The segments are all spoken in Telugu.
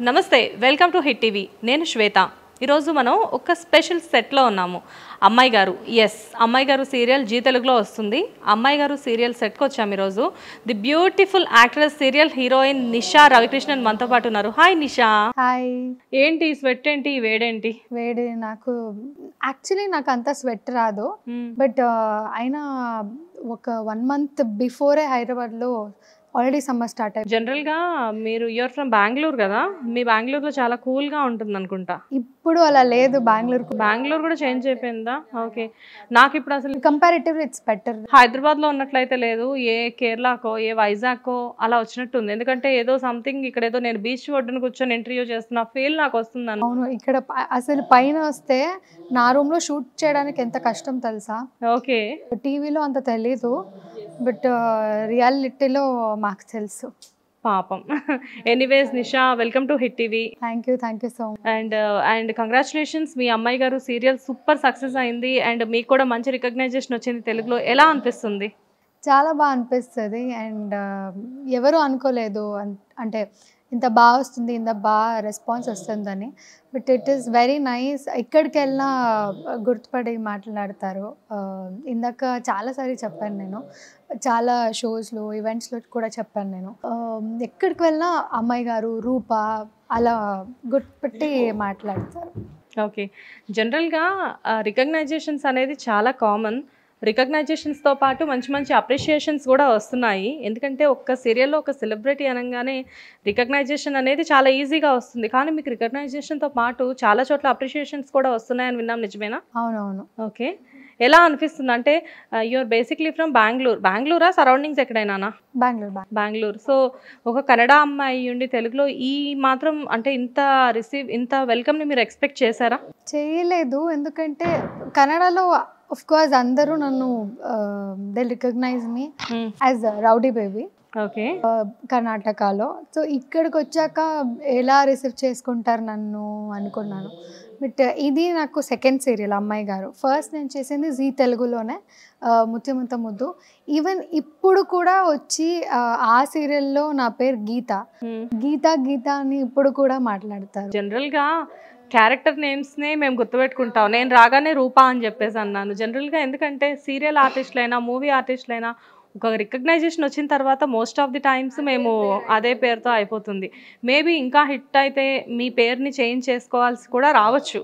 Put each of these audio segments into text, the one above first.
నమస్తే వెల్కమ్ టు హిట్ టీవీ నేను శ్వేత ఈరోజు మనం ఒక స్పెషల్ సెట్లో ఉన్నాము అమ్మాయి గారు ఎస్ అమ్మాయి గారు సీరియల్ జీ తెలుగులో వస్తుంది అమ్మాయి గారు సీరియల్ సెట్కి వచ్చాము ఈరోజు the beautiful actress serial heroine Nisha Ravikrishnan మనతో పాటు ఉన్నారు హాయ్ నిషా హాయ్ ఏంటి స్వెట్ ఏంటి ఈ వేడేంటి వేడి నాకు యాక్చువల్లీ నాకు అంత స్వెట్ రాదు బట్ అయినా ఒక వన్ మంత్ బిఫోరే హైదరాబాద్లో ఆల్రెడీ సమ్మర్ స్టార్ట్ అయిపోయింది జనరల్గా మీరు యూర్ ఫ్రమ్ బెంగళూరు కదా మీ బెంగళూరులో చాలా కూల్గా ఉంటుంది అనుకుంటా ఇప్పుడు అలా లేదు బెంగళూరుకు బెంగళూరు కూడా చేంజ్ అయిపోయిందా ఓకే నాకు ఇప్పుడు అసలు కంపారిటివ్లీ ఇట్స్ బెటర్ హైదరాబాద్లో ఉన్నట్లయితే లేదు ఏ కేరళకో ఏ వైజాగ్కో అలా వచ్చినట్టుంది ఎందుకంటే ఏదో సంథింగ్ ఇక్కడ ఏదో నేను బీచ్ ఒడ్డున కూర్చొని ఇంటర్వ్యూ చేస్తున్న ఫీల్ నాకు వస్తుంది అన్న అవును ఇక్కడ ప- అసలు పైన వస్తే నా రూమ్లో షూట్ చేయడానికి ఎంత కష్టం తెలుసా ఓకే టీవీలో అంత తెలీదు బట్ రియాలిటీలో మాకు తెలుసు పాపం anyways Nisha welcome to hit TV thank you thank you so much and and congratulations మీ Ammayi Garu serial super success అయింది అండ్ మీకు కూడా మంచి రికగ్నైజేషన్ వచ్చింది తెలుగులో ఎలా అనిపిస్తుంది చాలా బాగా అనిపిస్తుంది అండ్ ఎవరు అనుకోలేదు అన్- అంటే ఇంత బాగా వస్తుంది ఇంత బాగా రెస్పాన్స్ వస్తుందని but it is very nice ఎక్కడికి వెళ్ళినా గుర్తుపడి మాట్లాడతారు Uh, ఇందాక చాలాసారి చెప్పాను నేను చాలా షోస్లో ఈవెంట్స్లో కూడా చెప్పాను నేను Um, ఎక్కడికి వెళ్ళినా అమ్మాయి గారు రూప అలా గుర్తుపెట్టి మాట్లాడతారు ఓకే జనరల్గా రికగ్నైజేషన్స్ అనేది చాలా కామన్ రికగ్నైజేషన్స్తో పాటు మంచి మంచి అప్రిషియేషన్స్ కూడా వస్తున్నాయి ఎందుకంటే ఒక్క సీరియల్లో ఒక సెలబ్రిటీ అనగానే రికగ్నైజేషన్ అనేది చాలా ఈజీగా వస్తుంది కానీ మీకు రికగ్నైజేషన్తో పాటు చాలా చోట్ల అప్రిషియేషన్స్ కూడా వస్తున్నాయని విన్నాం నిజమేనా అవునవును ఓకే ఎలా అనిపిస్తుంది అంటే యూఆర్ బేసిక్లీ ఫ్రమ్ బెంగళూరు బెంగళూరా సరౌండింగ్స్ ఎక్కడైనా బెంగళూరు బెంగళూరు బెంగళూరు సో ఒక కన్నడ అమ్మాయి ఉండి తెలుగులో ఈ మాత్రం అంటే ఇంత రిసీవ్ ఇంత వెల్కమ్ని మీరు ఎక్స్పెక్ట్ చేశారా చేయలేదు ఎందుకంటే కన్నడలో ఆఫ్ కోర్స్ అందరూ నన్ను they recognise me as rowdy baby okay కర్ణాటకలో సో ఇక్కడికి వచ్చాక ఎలా రిసీవ్ చేసుకుంటారు నన్ను అనుకున్నాను బట్ ఇది నాకు సెకండ్ సీరియల్ అమ్మాయి గారు ఫస్ట్ నేను చేసింది జీ తెలుగులోనే ముత్య ముత్త ముద్దు ఈవెన్ ఇప్పుడు కూడా వచ్చి ఆ, ఆ సీరియల్లో నా పేరు గీత గీత గీత అని ఇప్పుడు కూడా మాట్లాడతారు జనరల్గా క్యారెక్టర్ నేమ్స్నే మేము గుర్తుపెట్టుకుంటాం నేను రాగానే రూపా అని చెప్పేసి అన్నాను జనరల్గా ఎందుకంటే సీరియల్ ఆర్టిస్టులైనా మూవీ ఆర్టిస్టులైనా ఒక రికగ్నైజేషన్ వచ్చిన తర్వాత మోస్ట్ ఆఫ్ ది టైమ్స్ మేము అదే పేరుతో అయిపోతుంది మేబీ ఇంకా హిట్ అయితే మీ పేరుని చేంజ్ చేసుకోవాల్సి కూడా రావచ్చు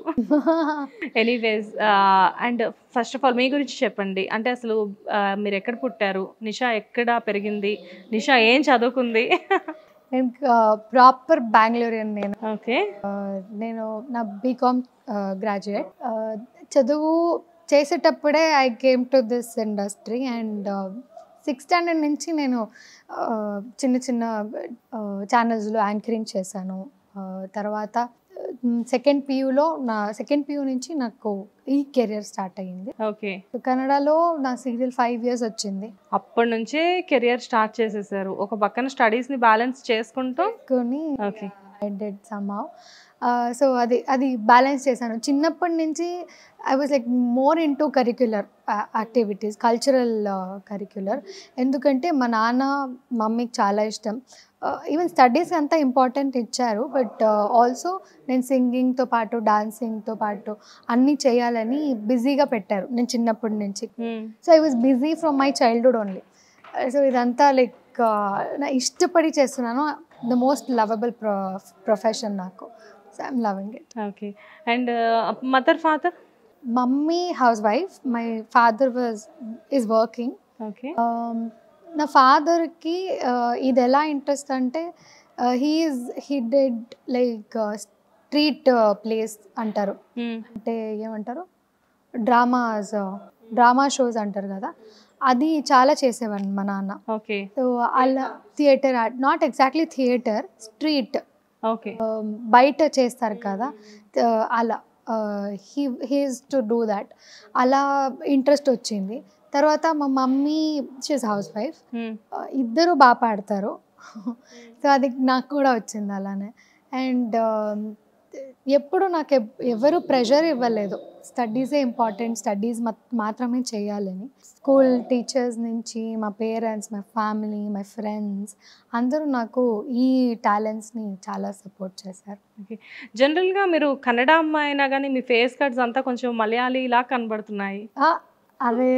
anyways and first of all మీ గురించి చెప్పండి అంటే అసలు ఆ, మీరు ఎక్కడ పుట్టారు నిషా ఎక్కడ పెరిగింది నిషా ఏం చదువుకుంది నేను ప్రాపర్ బెంగళూరియన్ నేను ఓకే ఆ, నేను నా బీకామ్ గ్రాడ్యుయేట్ చదువు చేసేటప్పుడే I came to this industry and sixth standard నుంచి నేను ఆ, చిన్న చిన్న ఛానల్స్లో యాంకరింగ్ చేశాను ఆ, తర్వాత సెకండ్ పియూలో నా సెకండ్ పియూ నుంచి నాకు ఈ కెరియర్ స్టార్ట్ అయ్యింది ఓకే So, కన్నడలో నా సీరియల్ ఫైవ్ ఇయర్స్ వచ్చింది అప్పటి నుంచే కెరియర్ స్టార్ట్ చేసేసారు ఒక పక్కన స్టడీస్ ని బ్యాలెన్స్ చేసుకుంటూ కొని okay I did somehow so అది అది బ్యాలెన్స్ చేశాను చిన్నప్పటి నుంచి I was like more in to curricular activities cultural curricular ఎందుకంటే మా నాన్న మమ్మీకి చాలా ఇష్టం ఈవెన్ స్టడీస్ అంతా ఇంపార్టెంట్ ఇచ్చారు బట్ ఆల్సో నేను సింగింగ్తో పాటు డాన్సింగ్తో పాటు అన్నీ చేయాలని బిజీగా పెట్టారు నేను చిన్నప్పటి నుంచి so I was busy from my childhood only so ఇదంతా లైక్ నా ఇష్టపడి చేస్తున్నాను the most lovable pro profession నాకు so I'm loving it okay and mother father mummy housewife my father was is working okay నా ఫాదర్కి ఇది ఎలా ఇంట్రెస్ట్ అంటే he's he did like street plays అంటారు అంటే ఏమంటారు డ్రామాస్ డ్రామా షోస్ అంటారు కదా అది చాలా చేసేవాడిని మా నాన్న ఓకే సో అలా theatre not exactly theatre street okay బయట చేస్తారు కదా త- అలా he he's to do that అలా ఇంట్రెస్ట్ వచ్చింది తర్వాత మా మమ్మీ షీస్ హౌస్ వైఫ్ ఇద్దరు బాగా పాడతారు సో అది నాకు కూడా వచ్చింది అలానే అండ్ ఎప్పుడు నాకు ఎప్- ఎవరు ప్రెషర్ ఇవ్వలేదు స్టడీసే ఇంపార్టెంట్ స్టడీస్ మాత్రమే చేయాలని స్కూల్ టీచర్స్ నుంచి మా parents my family my friends అందరూ నాకు ఈ టాలెంట్స్ని చాలా సపోర్ట్ చేశారు జనరల్గా మీరు కన్నడ అమ్మాయి అయినా కానీ మీ ఫేస్ కట్స్ అంతా కొంచెం మలయాళీ ఇలా కనబడుతున్నాయి ఆ, అరే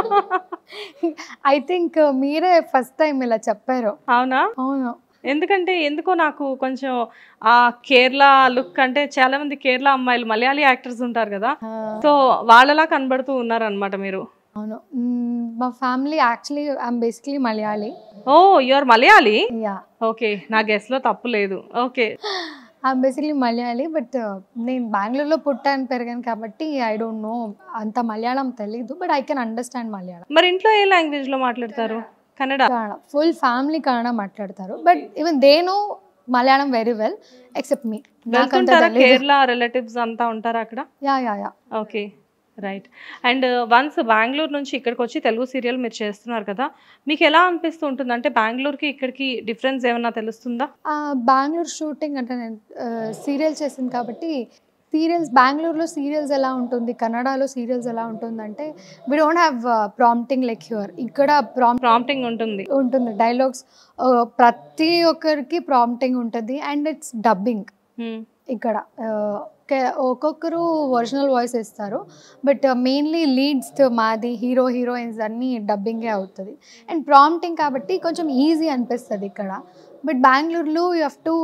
ఐ థింక్ మీరే ఫస్ట్ టైం ఇలా చెప్పారు అవునా అవును ఎందుకంటే ఎందుకో నాకు కొంచెం ఆ కేరళ లుక్ అంటే చాలా మంది కేరళ అమ్మాయిలు మలయాళీ యాక్టర్స్ ఉంటారు కదా ఆ, సో వాళ్ళలా కనబడుతూ ఉన్నారనమాట మీరు అవును మ్మ్, మా family actually I'm basically Malayali oh you're Malayali yeah okay నా గెస్ లో తప్పు లేదు okay I'm basically Malayali but నేను బెంగళూరులో పుట్టాను పెరిగాను కాబట్టి ఐ డోంట్ నో అంత మలయాళం తెలీదు but I can understand Malayalam మరి ఇంట్లో ఏ లాంగ్వేజ్ లో మాట్లాడతారు కన్నడ కన్నడ ఫుల్ ఫ్యామిలీ కన్నడ మాట్లాడతారు but even they know Malayalam very well except me నాకంత వెళ్తుంటారా తెలీదు కేరళ రిలేటివ్స్ అంతా ఉంటారా అక్కడ yeah yeah yeah okay right and once Bengaluru నుంచి ఇక్కడికి వచ్చి తెలుగు సీరియల్ మీరు చేస్తున్నారు కదా మీకు ఎలా అనిపిస్తూ ఉంటుంది అంటే బెంగళూరుకి ఇక్కడికి డిఫరెన్స్ ఏమన్నా తెలుస్తుందా బెంగళూరు షూటింగ్ అంటే నేను సీరియల్ చేసింది కాబట్టి సీరియల్స్ బెంగళూరులో సీరియల్స్ ఎలా ఉంటుంది కన్నడలో సీరియల్స్ ఎలా ఉంటుంది అంటే we don't have prompting like here ఇక్కడ ప్రాంప్ట్ ప్రాంప్టింగ్ ఉంటుంది ఉంటుంది డైలాగ్స్ ప్రతి ఒక్కరికి ప్రాంప్టింగ్ ఉంటుంది అండ్ ఇట్స్ డబ్బింగ్ Hmm. ఇక్కడ ఆ, కే- ఒక్కొక్కరు ఒరిజినల్ వాయిస్ ఇస్తారు బట్ మెయిన్లీ లీడ్స్ మాది హీరో హీరోయిన్స్ అన్నీ డబ్బింగే అవుతుంది అండ్ ప్రాంప్టింగ్ కాబట్టి కొంచెం ఈజీ అనిపిస్తుంది ఇక్కడ బట్ బెంగళూరులో యూ హ్యావ్ టు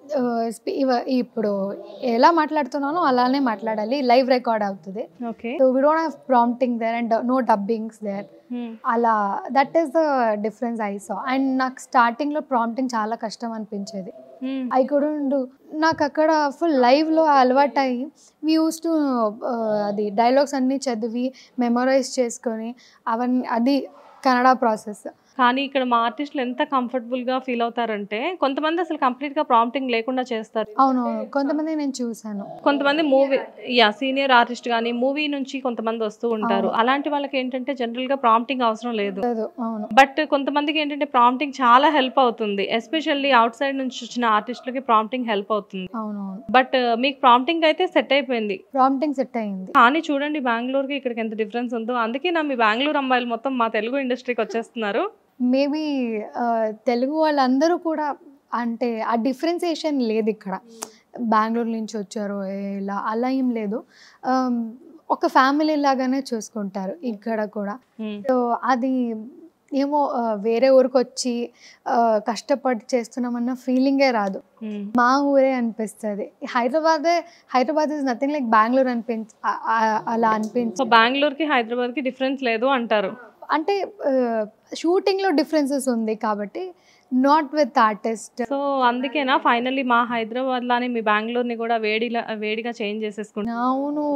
ఇప్పుడు ఎలా మాట్లాడుతున్నానో అలానే మాట్లాడాలి లైవ్ రికార్డ్ అవుతుంది okay so we don't have prompting there and no dubbings there అలా that is the difference I saw and నాకు స్టార్టింగ్లో ప్రాంప్టింగ్ చాలా కష్టం అనిపించేది ఐ కుడెంట్ నాకు అక్కడ ఫుల్ లైవ్లో అలవాటు అయ్యి వీ యూస్ టు అది డైలాగ్స్ అన్నీ చదివి మెమరైజ్ చేసుకొని అవన్నీ అది కన్నడ ప్రాసెస్ కానీ ఇక్కడ మా ఆర్టిస్టులు ఎంత కంఫర్టబుల్ గా ఫీల్ అవుతారంటే కొంతమంది అసలు కంప్లీట్ గా ప్రాంప్టింగ్ లేకుండా చేస్తారు అవునవును కొంతమంది నేను చూశాను కొంతమంది మూవీ యా సీనియర్ ఆర్టిస్ట్ కానీ మూవీ నుంచి కొంతమంది వస్తూ ఉంటారు అలాంటి వాళ్ళకి ఏంటంటే జనరల్ గా ప్రాంప్టింగ్ అవసరం లేదు లేదు అవును బట్ కొంతమందికి ఏంటంటే ప్రాంప్టింగ్ చాలా హెల్ప్ అవుతుంది ఎస్పెషల్లీ అవుట్ సైడ్ నుంచి వచ్చిన ఆర్టిస్టులకి ప్రాంప్టింగ్ హెల్ప్ అవుతుంది అవునవును బట్ మీకు ప్రాంప్టింగ్ అయితే సెట్ అయిపోయింది ప్రాంప్టింగ్ సెట్ అయింది కానీ చూడండి బెంగళూరుకి ఇక్కడికి ఎంత డిఫరెన్స్ ఉందో అందుకే నా మీ బెంగళూరు అమ్మాయిలు మొత్తం మా తెలుగు ఇండస్ట్రీకి వచ్చేస్తున్నారు మేబీ తెలుగు వాళ్ళందరూ కూడా అంటే ఆ డిఫరెన్సియేషన్ లేదు ఇక్కడ బెంగళూరు నుంచి వచ్చారు ఇలా అలా ఏం లేదు Um, ఒక ఫ్యామిలీ లాగానే చూసుకుంటారు ఇక్కడ కూడా Hmm. సో అది ఏమో ఆ, వేరే ఊరికి వచ్చి ఆ, కష్టపడి చేస్తున్నామన్న ఫీలింగే రాదు Hmm. మా ఊరే అనిపిస్తుంది హైదరాబాదే Hyderabad is nothing like Bengaluru అనిపించ ఆ- ఆ- అలా అనిపించ సో బెంగళూరుకి హైదరాబాద్కి డిఫరెన్స్ లేదు అంటారు అంటే షూటింగ్లో డిఫరెన్సెస్ ఉంది కాబట్టి నాట్ విత్ ఆర్టిస్ట్ సో అందుకేనా ఫైనల్లీ మా హైదరాబాద్ లానే మీ బెంగళూరుని కూడా వేడిలా వేడిగా చేంజ్ చేసేసుకుంటాం అవును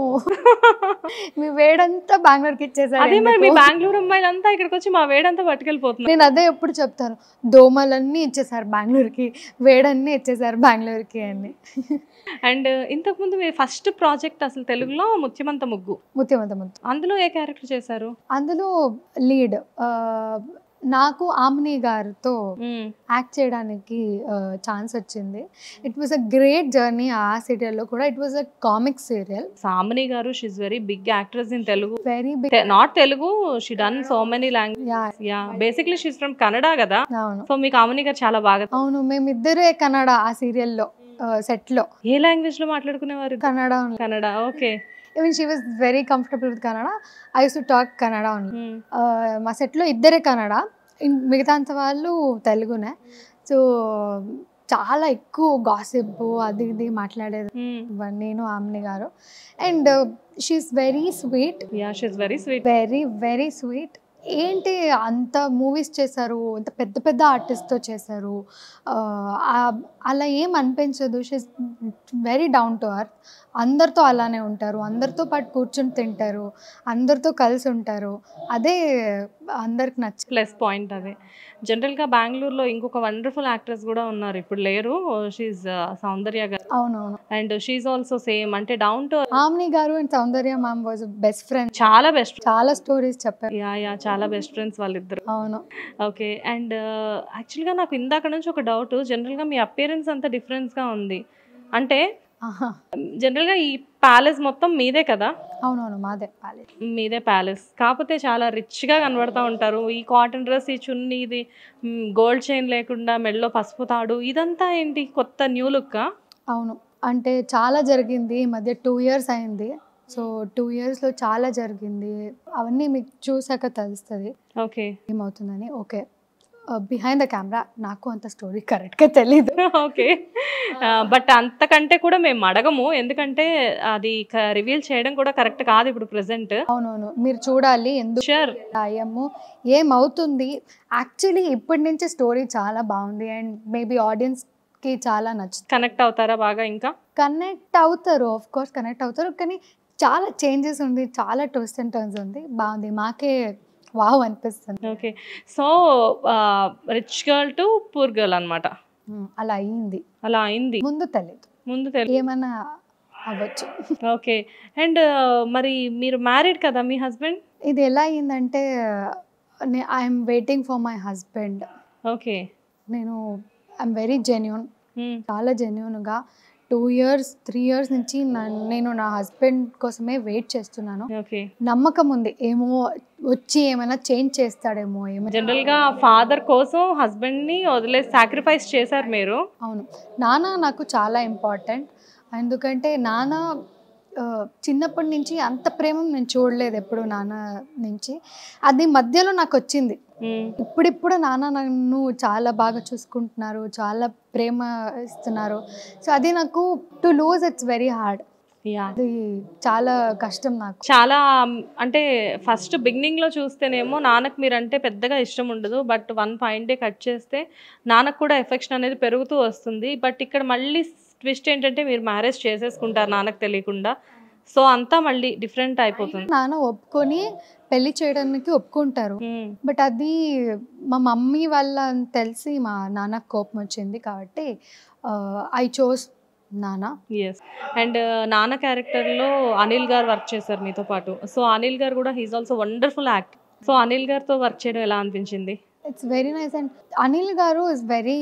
మీ వేడంతా బెంగళూరుకి ఇచ్చేసారు అదే మరి మీ ఎందుకు? బెంగళూరు అమ్మాయిలంతా ఇక్కడికి వచ్చి మా వేడంతా పట్టుకెళ్ళిపోతున్నారు నేను అదే ఎప్పుడు చెప్తాను దోమలన్నీ ఇచ్చేసారు బెంగళూరుకి వేడన్నీ ఇచ్చేసారు బెంగళూరుకి అని అండ్ ఇంతకుముందు మీ ఫస్ట్ ప్రాజెక్ట్ అసలు తెలుగులో ముత్యమంత ముగ్గు ముత్యమంత ముత్తు అందులో ఏ క్యారెక్టర్ చేశారు అందులో లీడ్ నాకు ఆమ్ని గారితో మ్మ్. యాక్ట్ చేయడానికి ఛాన్స్ వచ్చింది it was a great journey ఆ సీరియల్లో కూడా it was a comic serial సామిని గారు she's very big actress in Telugu very big not Telugu she done so many language yeah yeah basically she's from Kannada కదా అవును సో మీకు ఆమెని గారు చాలా బాగా అవును మేమిద్దరే కన్నడ ఆ సీరియల్లో సెట్లో ఏ లాంగ్వేజ్ లో మాట్లాడుకునేవారు Kannada Kannada okay even she was very comfortable with Kannada I use to talk Kannada only మా సెట్లో ఇద్దరే కన్నడ ఇన్- మిగతా అంత వాళ్ళు తెలుగునే సో చాలా ఎక్కువ గాసిప్ అది ఇది మాట్లాడేది నేను Aamani garu and she's very sweet yeah she's very sweet very very sweet ఏంటి అంత మూవీస్ చేశారు అంత పెద్ద పెద్ద ఆర్టిస్ట్తో చేశారు ఆ, ఆ- అలా ఏం అనిపించదు she's very down to earth అందరితో అలానే ఉంటారు అందరితో పాటు కూర్చొని తింటారు అందరితో కలిసి ఉంటారు అదే అందరికి నచ్చ ప్లస్ పాయింట్ అదే జనరల్గా బెంగళూరులో ఇంకొక వండర్ఫుల్ యాక్ట్రెస్ కూడా ఉన్నారు ఇప్పుడు లేరు షీజ్ సౌందర్య గారు అవునవును అండ్ షీజ్ ఆల్సో సేమ్ అంటే down to Aamani garu and Soundarya ma'am was best friend చాలా బెస్ట్ చాలా స్టోరీస్ చెప్పారు యా యా చాలా బెస్ట్ ఫ్రెండ్స్ వాళ్ళిద్దరు అవును ఓకే అండ్ యాక్చువల్గా నాకు ఇందాక నుంచి ఒక డౌట్ జనరల్గా మీ అపియరెన్స్ అంత డిఫరెన్స్గా ఉంది అంటే ఆహా. జనరల్గా ఈ ప్యాలెస్ మొత్తం మీదే కదా అవునవును మాదే ప్యాలెస్ మీదే ప్యాలెస్ కాకపోతే చాలా రిచ్గా కనబడతా ఉంటారు ఈ కాటన్ డ్రెస్ ఈ చున్నీ ఇది గోల్డ్ చైన్ లేకుండా మెడలో పసుపు తాడు ఇదంతా ఏంటి కొత్త న్యూ లుక్కా అవును అంటే చాలా జరిగింది ఈ మధ్య టూ ఇయర్స్ అయింది సో టూ ఇయర్స్లో చాలా జరిగింది అవన్నీ మీకు చూసాక తెలుస్తుంది ఓకే ఏమవుతుందని ఓకే బిహైండ్ ద కెమెరా నాకు అంత స్టోరీ కరెక్ట్గా తెలీదు ఓకే బట్ అంతకంటే కూడా మేము అడగము ఎందుకంటే అది రివీల్ చేయడం కూడా కరెక్ట్ కాదు ఇప్పుడు ప్రెసెంట్ అవునవును మీరు చూడాలి ఎందుకు షూర్ అయ్యము ఏమవుతుంది యాక్చువల్లీ ఇప్పటి నుంచి స్టోరీ చాలా బాగుంది అండ్ మేబీ ఆడియన్స్కి చాలా నచ్చుతుంది కనెక్ట్ అవుతారా బాగా ఇంకా కనెక్ట్ అవుతారు ఆఫ్ కోర్స్ కనెక్ట్ అవుతారు కానీ చాలా చేంజెస్ ఉంది చాలా ట్విస్ట్ అండ్ టర్న్స్ ఉంది బాగుంది మాకే వావ్ అనిపిస్తుంది okay so rich girl to poor girl అనమాట ఉమ్, అలా అయ్యింది అలా అయింది ముందు తెలియదు ముందు తెలియదు ఏమైనా అవ్వచ్చు ఓకే అండ్ మరి మీరు మ్యారీడ్ కదా మీ హస్బెండ్ ఇది ఎలా అయ్యిందంటే I'm waiting for my husband okay నేను ఐఎమ్ వెరీ జెన్యున్ చాలా జెన్యున్గా టూ ఇయర్స్ త్రీ ఇయర్స్ నుంచి నా- నేను నా హస్బెండ్ కోసమే వెయిట్ చేస్తున్నాను ఓకే నమ్మకం ఉంది ఏమో వచ్చి ఏమైనా చేంజ్ చేస్తాడేమో ఏమో జనరల్ గా ఫాదర్ కోసం హస్బెండ్ ని వదిలేసి సాక్రిఫైస్ చేశారు మీరు అవును నాన్న నాకు చాలా ఇంపార్టెంట్ ఎందుకంటే నాన్న ఆ, చిన్నప్పటి నుంచి అంత ప్రేమ నేను చూడలేదు ఎప్పుడు నాన్న నుంచి అది మధ్యలో నాకు వచ్చింది మ్మ్. ఇప్పుడిప్పుడు నాన్న నన్ను చాలా బాగా చూసుకుంటున్నారు చాలా ప్రేమ ఇస్తున్నారు సో అది నాకు to lose it's very hard yeah అది చాలా కష్టం నాకు చాలా మ్, అంటే ఫస్ట్ బిగినింగ్ లో చూస్తేనేమో నాన్నకు మీరంటే పెద్దగా ఇష్టం ఉండదు బట్ వన్ పాయింట్ కట్ చేస్తే నాన్నకు కూడా ఎఫెక్షన్ అనేది పెరుగుతూ వస్తుంది బట్ ఇక్కడ మళ్ళీ ట్విస్ట్ ఏంటంటే మీరు మ్యారేజ్ చేసేసుకుంటారు నాన్నకు తెలియకుండా సో అంతా మళ్ళీ డిఫరెంట్ అయిపోతుంది నాన్న ఒప్పుకొని పెళ్లి చేయడానికి ఒప్పుకుంటారు మ్మ్. బట్ అది మా మమ్మీ వాళ్ళ అని తెలిసి మా నాన్నకు కోపం వచ్చింది కాబట్టి ఐ చోస్ నాన్న ఎస్ అండ్ నాన్న క్యారెక్టర్లో అనిల్ గారు వర్క్ చేశారు మీతో పాటు సో అనిల్ గారు కూడా he's also wonderful act so Anil గారితో వర్క్ చేయడం ఎలా అనిపించింది it's very nice and Anil garu is very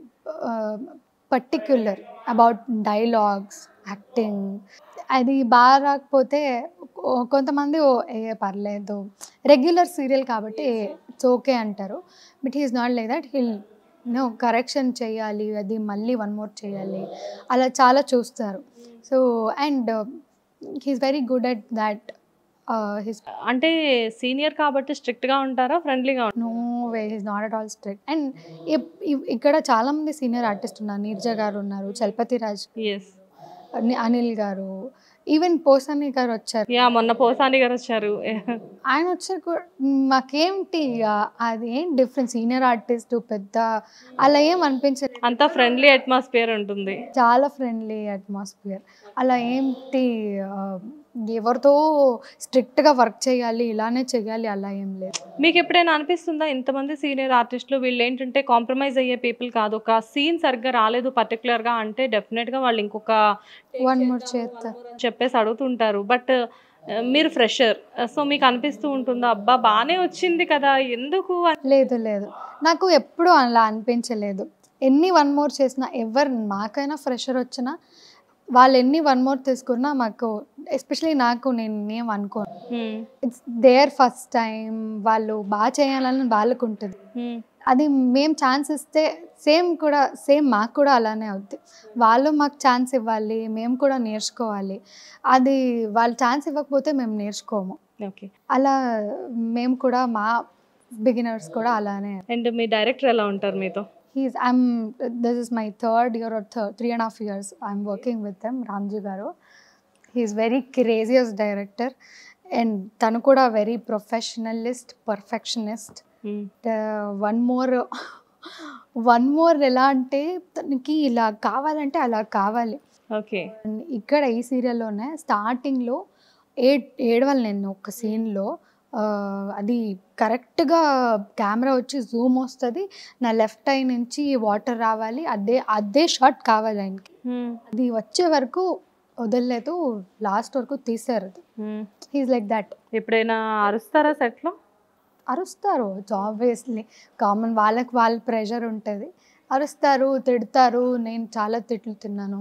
particular about dialogues acting అది బాగా రాకపోతే ఓ- కొంతమంది ఓ ఏ పర్లేదు రెగ్యులర్ సీరియల్ కాబట్టి ఇట్స్ ఓకే అంటారు but he's not like that he'll no correction చేయాలి అది మళ్ళీ వన్ మోర్ చేయాలి అలా చాలా చూస్తారు so and he's very good at that his అంటే సీనియర్ కాబట్టి strict గా ఉంటారా ఫ్రెండ్లీగా no way is not at all strict and ఇక్కడ చాలా మంది సీనియర్ ఆర్టిస్ట్ ఉన్నారు నీర్జ గారు ఉన్నారు చలపతి రాజ్ ఎస్ అని- అనిల్ గారు ఈవెన్ పోసాని గారు వచ్చారు యా మొన్న పోసాని గారు వచ్చారు ఆయన వచ్చారు కూడా మాకేంటి ఆ, అది ఏం డిఫరెన్స్ సీనియర్ ఆర్టిస్ట్ పెద్ద అలా ఏం అనిపించలేదు అంతా ఫ్రెండ్లీ అట్మాస్ఫియర్ ఉంటుంది చాలా ఫ్రెండ్లీ అట్మాస్ఫియర్ అలా ఏంటి ఆ, ఎవరితో స్ట్రిక్ట్గా వర్క్ చేయాలి ఇలానే చేయాలి అలా ఏం లేదు మీకు ఎప్పుడైనా అనిపిస్తుందా ఇంతమంది సీనియర్ ఆర్టిస్టులు వీళ్ళు ఏంటంటే కాంప్రమైజ్ అయ్యే పీపుల్ కాదు ఒక సీన్ సరిగ్గా రాలేదు particular గా అంటే definite గా వాళ్ళు ఇంకొక వన్ మోర్ చేస్తారు చెప్పేసి అడుగుతుంటారు బట్ మీరు ఫ్రెషర్ సో మీకు అనిపిస్తూ ఉంటుందా అబ్బా బాగానే వచ్చింది కదా ఎందుకు అని లేదు లేదు నాకు ఎప్పుడూ అలా అనిపించలేదు ఎన్ని వన్ మోర్ చేసినా ఎవరు మాకైనా ఫ్రెషర్ వచ్చినా వాళ్ళు ఎన్ని వన్ మోర్ తీసుకున్నా మాకు ఎస్పెషలీ నాకు నేను ఏం అనుకోను Hmm. It's their first time వాళ్ళు బాగా చేయాలని వాళ్ళకు ఉంటుంది Hmm. అది మేము ఛాన్స్ ఇస్తే సేమ్ కూడా సేమ్ మాకు కూడా అలానే అవుద్ది వాళ్ళు మాకు ఛాన్స్ ఇవ్వాలి మేము కూడా నేర్చుకోవాలి అది వాళ్ళు ఛాన్స్ ఇవ్వకపోతే మేము నేర్చుకోము ఓకే అలా మేము కూడా మా బిగినర్స్ కూడా అలానే అండ్ మీ డైరెక్టర్ ఎలా ఉంటారు మీతో he's I'm this is my third year or third three and half years I'm working with them Ramji garu he's very gracious director and తను కూడా very professionalist perfectionist Hmm. One more one more ఎలా అంటే తనకి ఇలా కావాలంటే అలా కావాలి ఓకే And ఇక్కడ ఈ సీరియల్లోనే స్టార్టింగ్లో ఏ ఏడవాలి నేను ఒక సీన్లో అది కరెక్ట్గా కెమెరా వచ్చి జూమ్ వస్తుంది నా లెఫ్ట్ ఐ నుంచి వాటర్ రావాలి అదే అదే షాట్ కావాలి ఆయనకి Hmm. అది వచ్చే వరకు వదలలేదు లాస్ట్ వరకు తీసారు అది Hmm. హీస్ లైక్ దట్ ఎప్పుడైనా అరుస్తారా సెట్లో అరుస్తారు ఆబ్వియస్లీ కామన్ వాళ్ళకి వాళ్ళ ప్రెషర్ ఉంటుంది అరుస్తారు తిడతారు నేను చాలా తిట్లు తిన్నాను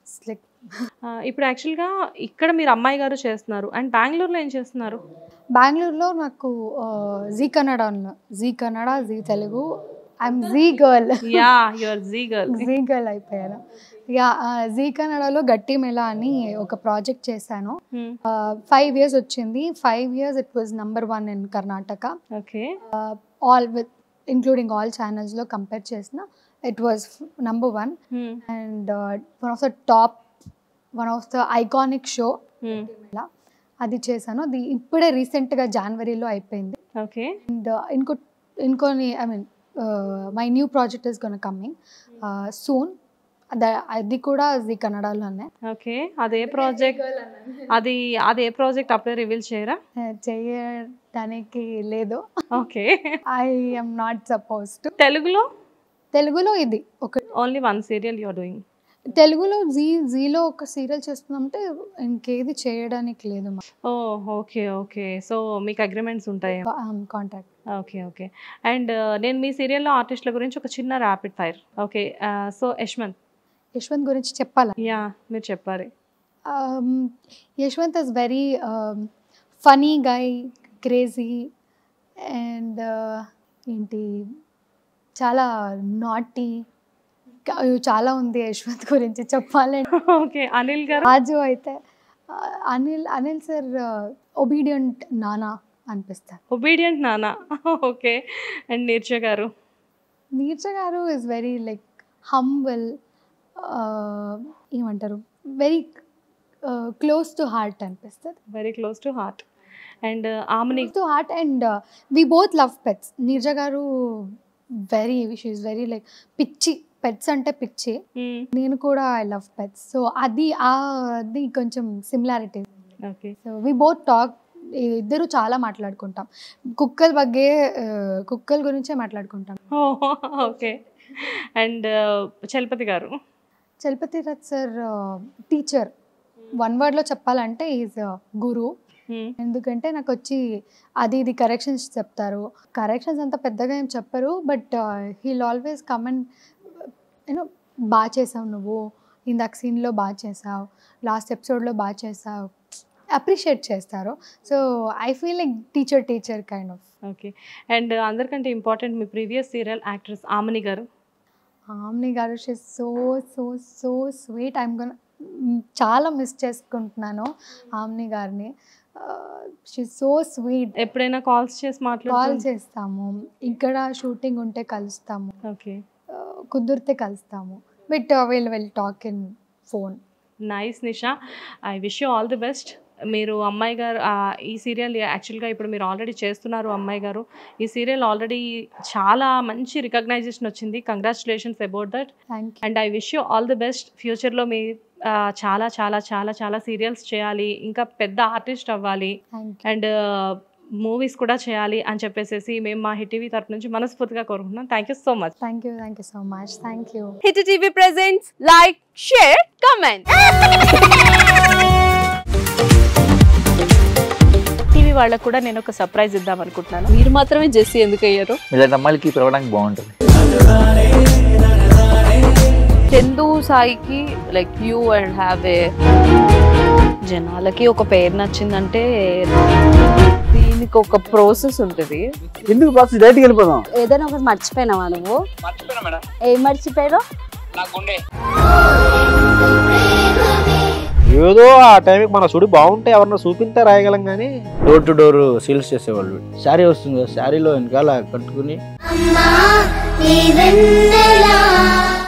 లైక్ ఆ, ఇప్పుడు యాక్చువల్గా ఇక్కడ మీరు అమ్మాయి గారు చేస్తున్నారు అండ్ బెంగళూరులో ఏం చేస్తున్నారు బెంగళూరులో నాకు జీ కన్నడ ఉన్న Zee Kannada Zee Telugu I'm Zee girl yeah you're Zee girl Zee girl అయిపోయాను యా జీ కన్నడలో గట్టి మెల అని ఒక ప్రాజెక్ట్ చేశాను ఫైవ్ ఇయర్స్ వచ్చింది five years it was number one in Karnataka okay all with including all ఛానల్స్లో కంపేర్ చేసిన it was number one and one of the top one of the iconic show ఇలా అది చేశాను అది ఇప్పుడే రీసెంట్గా జనవరిలో అయిపోయింది ఓకే అండ్ ఇంకో ఇంకొన్ని I mean my new project is కొన కమ్మింగ్ సూన్ అది కూడా అది కన్నడలోనే ఓకే అదే ప్రాజెక్ట్ అది అదే ప్రాజెక్ట్ అప్పుడే రివీల్ చేయరా Uh, చేయడానికి లేదు okay I am not suppose to తెలుగులో తెలుగులో ఇది ఒక only one serial you're doing తెలుగులో జీ జీలో ఒక సీరియల్ చేస్తున్నామంటే ఇంకేది చేయడానికి లేదు ఓ ఓకే ఓకే సో మీకు అగ్రిమెంట్స్ ఉంటాయి కాంటాక్ట్ ఓకే ఓకే అండ్ నేను మీ సీరియల్లో ఆర్టిస్టుల గురించి ఒక చిన్న rapid fire okay so Yashwant Yashwant గురించి చెప్పాలా యా మీరు చెప్పాలి um, Yashwant is very um, funny guy, crazy, and uh, ఏంటి చాలా నాటీ చాలా ఉంది యశ్వంత్ గురించి చెప్పాలంటే ఓకే అనిల్ గారు రాజు అయితే uh, Anil Anil sir obedient నానా అనిపిస్తారు ఒబీడియంట్ నానా okay and నీర్చ garu Neerja garu is very like humble ఏమంటారు వెరీ క్లోజ్ టు హార్ట్ అనిపిస్తుంది very close to heart and ఆమెని to heart and we both love pets Neeraja garu very she's very like పిచ్చి పెట్స్ అంటే పిచ్చి నేను కూడా ఐ లవ్ పెట్స్ సో అది ఆ అది కొంచెం similarity okay so we both talk ఇద్దరు చాలా మాట్లాడుకుంటాం కుక్కల బగ్గే కుక్కల గురించే మాట్లాడుకుంటాం okay and Chalapathi garu Chalapathi Rath sir teacher one వర్డ్లో చెప్పాలంటే ఈజ్ గురు Hmm. ఎందుకంటే నాకు వచ్చి అది ఇది కరెక్షన్స్ చెప్తారు కరెక్షన్స్ అంత పెద్దగా ఏం చెప్పరు but he'll always come and you know బాగా చేసావు నువ్వు ఇందాక సీన్లో బాగా చేసావు లాస్ట్ ఎపిసోడ్లో బాగా చేసావు అప్రిషియేట్ చేస్తారు so I feel like teacher teacher kind of okay and అందరికంటే ఇంపార్టెంట్ మీ previous serial actress Aamani garu Aamani garu she so so so sweet I'm gonna చాలా మిస్ చేసుకుంటున్నాను ఆమ్ని గారిని షీ సో స్వీట్ ఎప్పుడైనా కాల్స్ చేసి కాల్ మాట్లాడు చేస్తాము ఇక్కడ షూటింగ్ ఉంటే కలుస్తాము ఓకే ఆ, కుదిరితే కలుస్తాము but will will talk in phone nice Nisha I wish you all the best మీరు అమ్మాయి గారు ఆ, ఈ సీరియల్ యాక్చువల్గా ఇప్పుడు మీరు ఆల్రెడీ చేస్తున్నారు అమ్మాయి గారు ఈ సీరియల్ ఆల్రెడీ చాలా మంచి రికగ్నైజేషన్ వచ్చింది congratulations about that thank you and I wish you all the best ఫ్యూచర్లో మీ ఆ, చాలా చాలా చాలా చాలా సీరియల్స్ చేయాలి ఇంకా పెద్ద ఆర్టిస్ట్ అవ్వాలి థ్యాంక్ అండ్ మూవీస్ కూడా చేయాలి అని చెప్పేసి మేము మా హిట్ టీవీ తరపు నుంచి మనస్ఫూర్తిగా కోరుకుంటున్నాం thank you so much thank you thank you so much thank you hit TV presents like share comment TV వాళ్ళకు కూడా నేను ఒక సర్ప్రైజ్ ఇద్దాం అనుకుంటున్నాను మీరు మాత్రమే జెస్సీ ఎందుకు అయ్యారు ఇలాంటి అమ్మాయిలకి పిలవడానికి బాగుంటుంది చందు సాయికి like you and have a జనాలకి ఒక పేరు నచ్చిందంటే దీనికి ఒక ప్రాసెస్ ఉంటుంది ఎందుకు ప్రాసెస్ డైరెక్ట్కి వెళ్ళిపోదాం ఏదైనా ఒకటి మర్చిపోయినావా నువ్వు ఏం మర్చిపోయావు ఏదో ఆ టైంకి మన సుడి బాగుంటే ఎవరన్నా చూపిస్తే రాయగలం కానీ డోర్ టు డోర్ సేల్స్ చేసేవాళ్ళు శారీ వస్తుంది కదా శారీలో వెనకాల కట్టుకుని అమ్మా నీ వెన్నెలా